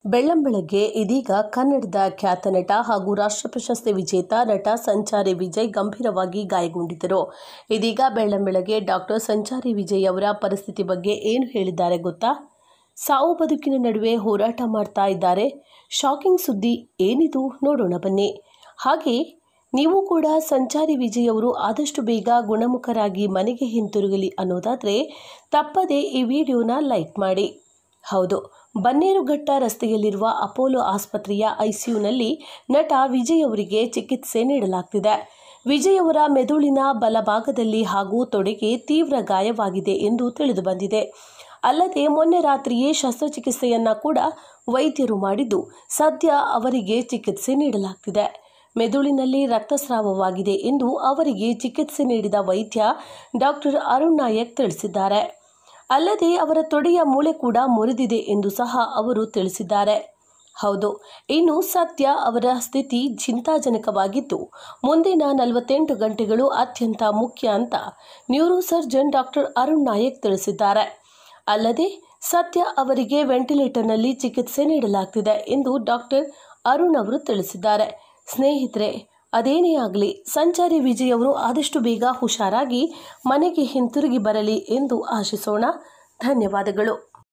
ಬೆಳ್ಳಂಬೆಳಗ್ಗೆ ಇದೀಗ ಕನ್ನಡದ ಖ್ಯಾತ ನಟ ಹಾಗೂ ರಾಷ್ಟ್ರ ಪ್ರಶಸ್ತಿ ವಿಜೇತ ನಟ ಸಂಚಾರಿ ವಿಜಯ್ ಗಂಭೀರವಾಗಿ ಗಾಯಗೊಂಡಿದ್ದರು ಇದೀಗ ಬೆಳ್ಳಂಬೆಳಗ್ಗೆ ಡಾಕ್ಟರ್ ಸಂಚಾರಿ ವಿಜಯ್ ಅವರ ಪರಿಸ್ಥಿತಿ ಬಗ್ಗೆ ಏನು ಹೇಳಿದ್ದಾರೆ ಗೊತ್ತಾ ಸಾವು ಬದುಕಿನ ನಡುವೆ ಹೋರಾಟ ಮಾಡ್ತಾ ಇದ್ದಾರೆ ಶಾಕಿಂಗ್ ಸುದ್ದಿ ಏನಿದು ನೋಡೋಣ ಬನ್ನಿ ಹಾಗೆ ನೀವು ಕೂಡ ಸಂಚಾರಿ ವಿಜಯ್ ಅವರು ಆದಷ್ಟು ಬೇಗ ಗುಣಮುಖರಾಗಿ ಮನೆಗೆ ಹಿಂತಿರುಗಲಿ ಅನ್ನೋದಾದರೆ ತಪ್ಪದೇ ಈ ವಿಡಿಯೋನ ಲೈಕ್ ಮಾಡಿ ಹೌದು ಬನ್ನೇರುಘಟ್ಟ ರಸ್ತೆಯಲ್ಲಿರುವ ಅಪೋಲೋ ಆಸ್ಪತ್ರೆಯ ಐಸಿಯುನಲ್ಲಿ ನಟ ವಿಜಯ್ ಅವರಿಗೆ ಚಿಕಿತ್ಸೆ ನೀಡಲಾಗ್ತಿದೆ ವಿಜಯ್ ಅವರ ಮೆದುಳಿನ ಬಲಭಾಗದಲ್ಲಿ ಹಾಗೂ ತೊಡೆಗೆ ತೀವ್ರ ಗಾಯವಾಗಿದೆ ಎಂದು ತಿಳಿದುಬಂದಿದೆ ಅಲ್ಲದೆ ಮೊನ್ನೆ ರಾತ್ರಿಯೇ ಶಸ್ತ್ರಚಿಕಿತ್ಸೆಯನ್ನ ಕೂಡ ವೈದ್ಯರು ಮಾಡಿದ್ದು ಸದ್ಯ ಅವರಿಗೆ ಚಿಕಿತ್ಸೆ ನೀಡಲಾಗ್ತಿದೆ ಮೆದುಳಿನಲ್ಲಿ ರಕ್ತಸ್ರಾವವಾಗಿದೆ ಎಂದು ಅವರಿಗೆ ಚಿಕಿತ್ಸೆ ನೀಡಿದ ವೈದ್ಯ ಡಾಕ್ಟರ್ ಅರುಣ್ ನಾಯಕ್ ತಿಳಿಸಿದ್ದಾರೆ ಅಲ್ಲದೆ ಅವರ ತೊಡೆಯ ಮೂಳೆ ಕೂಡ ಮುರಿದಿದೆ ಎಂದು ಸಹ ಅವರು ತಿಳಿಸಿದ್ದಾರೆ ಹೌದು ಇನ್ನು ಸದ್ಯ ಅವರ ಸ್ಥಿತಿ ಚಿಂತಾಜನಕವಾಗಿದ್ದು ಮುಂದಿನ ನಲವತ್ತೆಂಟು ಗಂಟೆಗಳು ಅತ್ಯಂತ ಮುಖ್ಯ ಅಂತ neurosurgeon doctor Arun Nayak ತಿಳಿಸಿದ್ದಾರೆ ಅಲ್ಲದೆ ಸದ್ಯ ಅವರಿಗೆ ವೆಂಟಿಲೇಟರ್ನಲ್ಲಿ ಚಿಕಿತ್ಸೆ ನೀಡಲಾಗ್ತಿದೆ ಎಂದು ಡಾಕ್ಟರ್ ಅರುಣ್ ಅವರು ತಿಳಿಸಿದ್ದಾರೆ ಸ್ನೇಹಿತರೆ ಅದೇನೇ ಆಗಲಿ ಸಂಚಾರಿ ವಿಜಯ್ ಅವರು ಆದಷ್ಟು ಬೇಗ ಹುಷಾರಾಗಿ ಮನೆಗೆ ಹಿಂತಿರುಗಿ ಬರಲಿ ಎಂದು ಆಶಿಸೋಣ ಧನ್ಯವಾದಗಳು